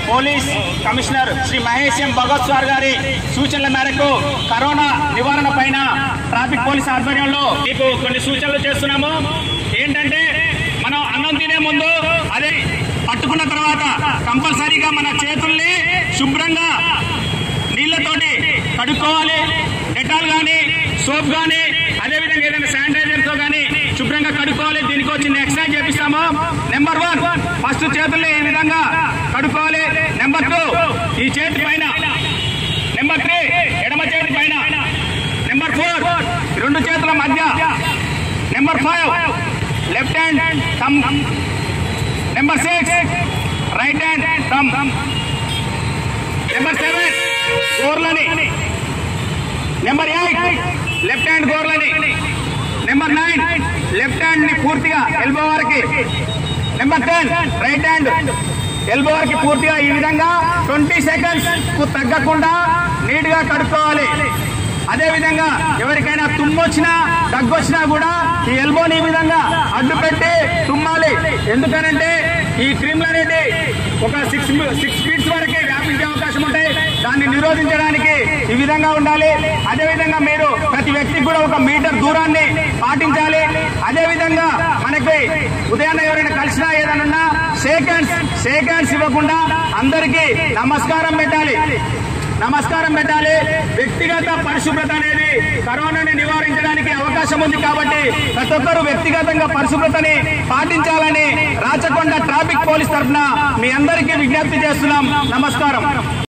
police commissioner Shri Mahesh M Bhagat sir గారి సూచనల మేరకు కరోనా నివారణ పైన ట్రాఫిక్ పోలీస్ ఆధ్వర్యంలో మీకు కొన్ని సూచనలు చేస్తున్నాము ఏంటంటే మనం అన్నం తినే ముందు అదే పట్టుకున్న తర్వాత కంపల్సరీగా మన చేతుల్ని శుభ్రంగా నీళ్లతోటి కడుక్కోవాలి డెటాల్ కానీ సోప్ కానీ అదేవిధంగా ఏదైనా శానిటైజర్ తో కానీ శుభ్రంగా కడుక్కోవాలి దీనికి వచ్చింది ఎక్సర్సైజ్ చేపిస్తాము నెంబర్ వన్ ఫస్ట్ చేతుల్ని ఈ విధంగా కడుక్కోవాలి నెంబర్ టూ ఈ చేతి పైన నెంబర్ త్రీ ఎడమ చేతి పైన నెంబర్ ఫోర్ రెండు చేతుల మధ్య number five left hand thumb number six right hand thumb number seven గోర్లని నెంబర్ ఎయిట్ లెఫ్ట్ హ్యాండ్ గోర్లని నెంబర్ నైన్ లెఫ్ట్ హ్యాండ్ ని పూర్తిగా ఎల్బో వరకు number ten right hand elbow వరకు పూర్తిగా ఈ విధంగా ట్వంటీ సెకండ్స్ కు తగ్గకుండా నీట్ గా కడుక్కోవాలి అదే విధంగా ఎవరికైనా తుమ్మొచ్చినా దగ్గొచ్చినా కూడా ఈ ఎల్బోని ఈ విధంగా అడ్డు పెట్టి తుమ్మాలి ఎందుకనంటే ఈ క్రిములు అనేది ఒక సిక్స్ సిక్స్ ఫీట్స్ వరకే వ్యాపించే అవకాశం ఉంటాయి దాన్ని నిరోధించడానికి ఈ విధంగా ఉండాలి అదే విధంగా మీరు ప్రతి వ్యక్తికి కూడా ఒక మీటర్ దూరాన్ని పాటించాలి అదే విధంగా మనకి ఉదయాన్నే ఎవరైనా కలిసినా ఏదైనా షేక్ హ్యాండ్స్ షేక్ హ్యాండ్స్ ఇవ్వకుండా అందరికీ నమస్కారం పెట్టాలి నమస్కారం పెట్టాలి వ్యక్తిగత పరిశుభ్రత అనేది కరోనాని నివారించడానికి అవకాశం ఉంది కాబట్టి ప్రతి ఒక్కరూ వ్యక్తిగతంగా పరిశుభ్రతని పాటించాలని రాచకొండ ట్రాఫిక్ పోలీస్ తరఫున మీ అందరికీ విజ్ఞప్తి చేస్తున్నాం నమస్కారం